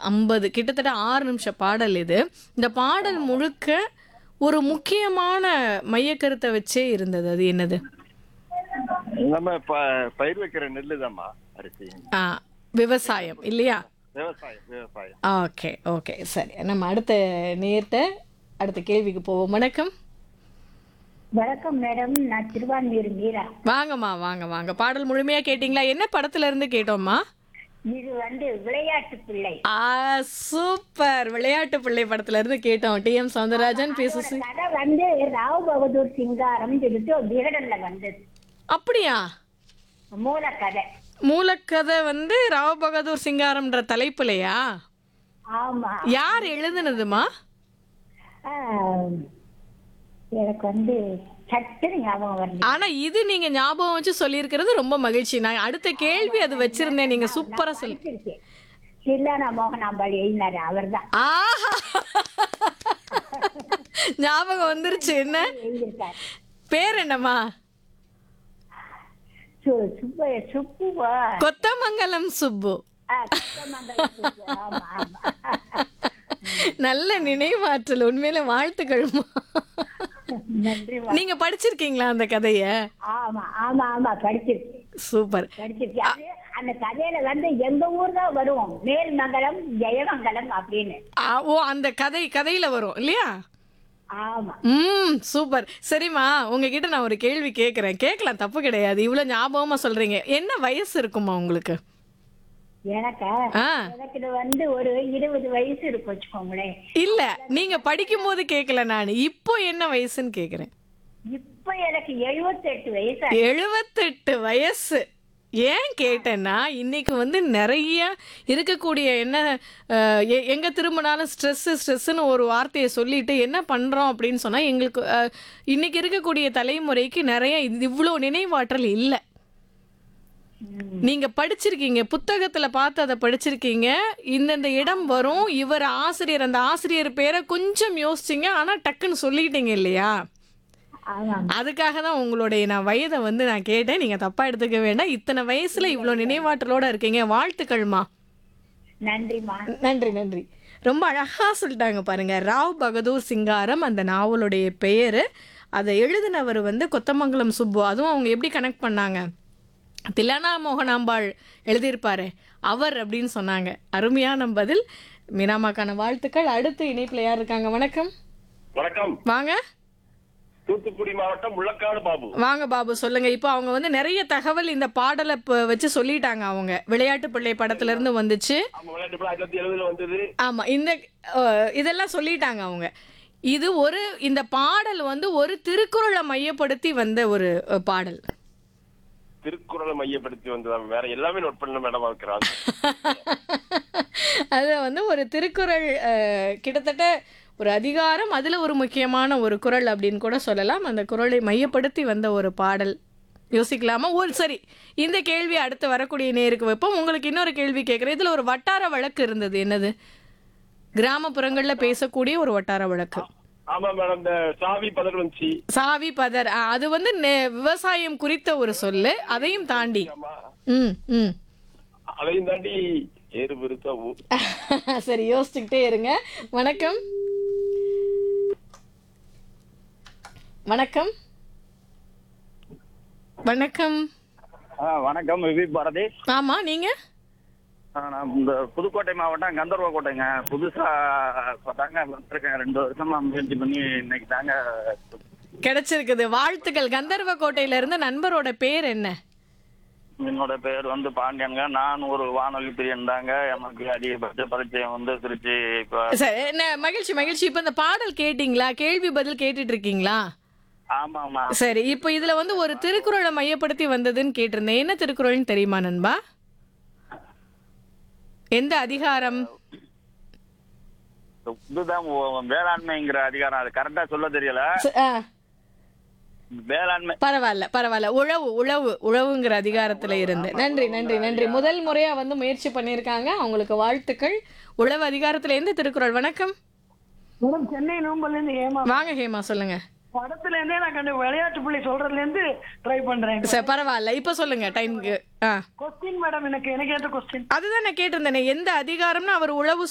ஐம்பது கிட்டத்தட்ட ஆறு நிமிஷ பாடல் இது இந்த பாடல் முழுக்க ஒரு முக்கியமான மையக்கருத்தை வச்சே இருந்தது அது என்னது நம்ம ப- பயிர் வைக்கிற நெல்லு தான்மா அரிசி ஆ விவசாயம் இல்லையா விவசாயம் விவசாயம் ஓகே ஓகே சரி நம்ம அடுத்த நேர்த்த அடுத்த கேள்விக்கு போவோம் வணக்கம் வணக்கம் மேடம் நான் திருவான்மியூர் மீரா வாங்கம்மா வாங்க வாங்க பாடல் முழுமையா கேட்டிங்களா என்ன படத்துல இருந்து கேட்டோம்மா இது வந்து விளையாட்டு பிள்ளை ஆ சூப்பர் விளையாட்டு பிள்ளை படத்துல இருந்து கேட்டோம் டி எம் சவுந்தரராஜன் பேசு கதை வந்து ராவ் பகதூர் சிங்காரம் சொல்லிட்டு விகடன்ல வந்தது அப்படியா மூல கதை மூலக்கதை வந்து ராவ் பகதூர் சிங்காரம்ன்ற தலைப்புலையா ஆமா யார் எழுதுனதுமா ஆஹ், எனக்கு வந்து சட்டுன்னு ஞாபகம் வரல ஆனா இது நீங்க ஞாபகம் வச்சு சொல்லியிருக்கிறது ரொம்ப மகிழ்ச்சி நான் அடுத்த கேள்வி அது வச்சிருந்தேன் நீங்க சூப்பரா சொல்லி படிச்சிருக்கேன் சில்லானா மோகனாம்பாள் எழுதினாரு அவர்தான் ஆஹா ஞாபகம் வந்துருச்சு என்ன எழுதியிருக்காரு பேர் என்னம்மா சு- சுப்பு சுப்புவா கொத்தமங்கலம் சுப்பு ஆ, சித்தமங்கலம் சுப்பு. ஆமா ஆமா நல்ல நினைவாற்றல் உண்மையில வாழ்த்துக்கள்மா நன்றி நீங்க படிச்சிருக்கீங்களா அந்த கதைய ஆமா ஆமா ஆமா படிச்சிருக்கேன் சூப்பர் படிச்சிருக்கேன் அது அந்த கதையில வந்து எங்க ஊர் தான் வரும் மேல்மங்கலம் ஜெயமங்கலம் அப்படின்னு ஆ, ஓ அந்த கதை கதையில வரும் இல்லையா ஆமா ம் சூப்பர் சரிம்மா உங்ககிட்ட நான் ஒரு கேள்வி கேட்குறேன் கேட்கலாம் தப்பு கிடையாது இவ்வளோ ஞாபகமா சொல்றீங்க என்ன வயசு இருக்குமா உங்களுக்கு எனக்கா ஆ எனக்கு இது வந்து ஒரு இருபது வயசு இருக்கு வச்சுக்கோங்களேன் இல்ல நீங்க படிக்கும் போது கேட்கல நான் இப்போ என்ன வயசுன்னு கேட்குறேன் இப்ப எனக்கு எழுபத்தெட்டு வயசு எழுபத்தெட்டு வயசு ஏன் கேட்டேன்னா இன்னைக்கு வந்து நிறைய இருக்கக்கூடிய என்ன அஹ், எ- எங்க திரும்பினாலும் ஸ்ட்ரெஸ்ஸு ஸ்ட்ரெஸ்ஸுன்னு ஒரு வார்த்தையை சொல்லிட்டு என்ன பண்றோம் அப்படின்னு சொன்னா எங்களுக்கு அஹ், இன்னைக்கு இருக்கக்கூடிய தலைமுறைக்கு நிறைய இது இவ்வளோ நினைவாற்றல் இல்லை நீங்க படிச்சிருக்கீங்க புத்தகத்துல பார்த்து அதை படிச்சிருக்கீங்க இந்தந்த இடம் வரும் இவர் ஆசிரியர் அந்த ஆசிரியர் பேரை கொஞ்சம் யோசிச்சீங்க ஆனா டக்குன்னு சொல்லிட்டீங்க இல்லையா ஆமா அதுக்காக தான் உங்களுடைய நான் வயதை வந்து நான் கேட்டேன் நீங்க தப்பா எடுத்துக்க வேண்டாம் இத்தனை வயசுல இவ்வளோ நினைவாற்றலோட இருக்கீங்க வாழ்த்துக்கள்மா நன்றிம்மா நன்றி நன்றி ரொம்ப அழகா சொல்லிட்டாங்க பாருங்க ராவ் பகதூர் சிங்காரம் அந்த நாவலுடைய பெயர் அதை எழுதினவர் வந்து கொத்தமங்கலம் சுப்பு அதுவும் அவங்க எப்படி கனெக்ட் பண்ணாங்க தில்லானா மோகனாம்பாள் எழுதியிருப்பாரு அவர் அப்படின்னு சொன்னாங்க அருமையான பதில் மீனாமாக்கான வாழ்த்துக்கள் அடுத்து இணைப்பில் யார் இருக்காங்க வணக்கம் வணக்கம் வாங்க தூத்துக்குடி மாவட்டம் முள்ளக்காடு பாபு வாங்க பாபு சொல்லுங்க இப்போ அவங்க வந்து நிறைய தகவல் இந்த பாடலை இப்போ வச்சு சொல்லிட்டாங்க அவங்க விளையாட்டு பிள்ளை படத்துல இருந்து வந்துச்சு ஆமா விளையாட்டு பிள்ளை ஆயிரத்தி தொள்ளாயிரத்தி எழுபதுல வந்தது ஆமா இந்த அஹ், இதெல்லாம் சொல்லிட்டாங்க அவங்க இது ஒரு இந்த பாடல் வந்து ஒரு திருக்குறளை மையப்படுத்தி வந்த ஒரு அஹ், பாடல் திருக்குறளை மையப்படுத்தி வந்ததா வேற எல்லாமே நோட் பண்ண மேடம் இருக்கிறாங்க அது வந்து ஒரு திருக்குறள் அஹ், கிட்டத்தட்ட ஒரு அதிகாரம் அதுல ஒரு முக்கியமான ஒரு குறள் அப்படின்னு கூட சொல்லலாம் அந்த குறளை மையப்படுத்தி வந்த ஒரு பாடல் யோசிக்கலாமா ஒரு சரி இந்த கேள்வி அடுத்து வரக்கூடிய நேருக்கு வைப்போம் உங்களுக்கு இன்னொரு கேள்வி கேட்குறேன் இதுல ஒரு வட்டார வழக்கு இருந்தது என்னது கிராமப்புறங்கள்ல பேசக்கூடிய ஒரு வட்டார வழக்கு ஆமா மேடம் இந்த சாவி பதர் வந்துச்சு சாவி பதர் ஆ, அது வந்து நெ- விவசாயம் குறித்த ஒரு சொல்லு அதையும் தாண்டி ஆமா ம் ம் அதையும் தாண்டி ஏறு பெருசா ஊ சரி யோசிச்சுக்கிட்டே இருங்க வணக்கம் வணக்கம் வணக்கம் வணக்கம் விவி பாரதி ஆமா நீங்க ஆ, நான் இந்த புதுக்கோட்டை மாவட்டம் கந்தர்வ கோட்டைங்க புதுசா இப்போ தாங்க வந்திருக்கேன் ரெண்டு வருஷமா முயற்சி பண்ணி இன்னைக்கு தாங்க கிடைச்சிருக்குது வாழ்த்துக்கள் கந்தர்வ கோட்டையில இருந்து நண்பரோட பேர் என்ன என்னோட பேர் வந்து பாண்டியங்க நான் ஒரு வானொலி பிரியன் தாங்க எனக்கு அதிகபட்ச பரிச்சயம் வந்து திருச்சி இப்போ சரி என்ன மகிழ்ச்சி மகிழ்ச்சி இப்போ இந்த பாடல் கேட்டிங்களா கேள்வி பதில் கேட்டுட்டு இருக்கீங்களா ஆமா ஆமா சரி இப்போ இதுல வந்து ஒரு திருக்குறளை மையப்படுத்தி வந்ததுன்னு கேட்டிருந்தேன் என்ன திருக்குறள்னு தெரியுமா நண்பா எந்த அதிகாரம் இதுதான் ஓ- வேளாண்மைங்கிற அதிகாரம் அது கரெக்டா சொல்ல தெரியல ச- ஆ, வேளாண்மை பரவாயில்ல பரவாயில்ல உழவு உழவு உழவுங்கிற அதிகாரத்துல இருந்து நன்றி நன்றி நன்றி முதல் முறையா வந்து முயற்சி பண்ணியிருக்காங்க அவங்களுக்கு வாழ்த்துக்கள் உழவு அதிகாரத்துல எந்த திருக்குறள் வணக்கம் மேடம் சென்னை நோம்பல்ல இருந்து ஏமா வாங்க ஹேமா சொல்லுங்க படத்துல இருந்தே நான் கண்டு விளையாட்டு புள்ளி சொல்றதுல இருந்து ட்ரை பண்றேன் சரி பரவாயில்ல இப்போ சொல்லுங்க டைம்க்கு ஆ கொஸ்டின் மேடம் எனக்கு எனக்கு ஏற்ற கொஸ்டின் அதுதான் நான் கேட்டிருந்தேனே எந்த அதிகாரம்னு அவர் உழவு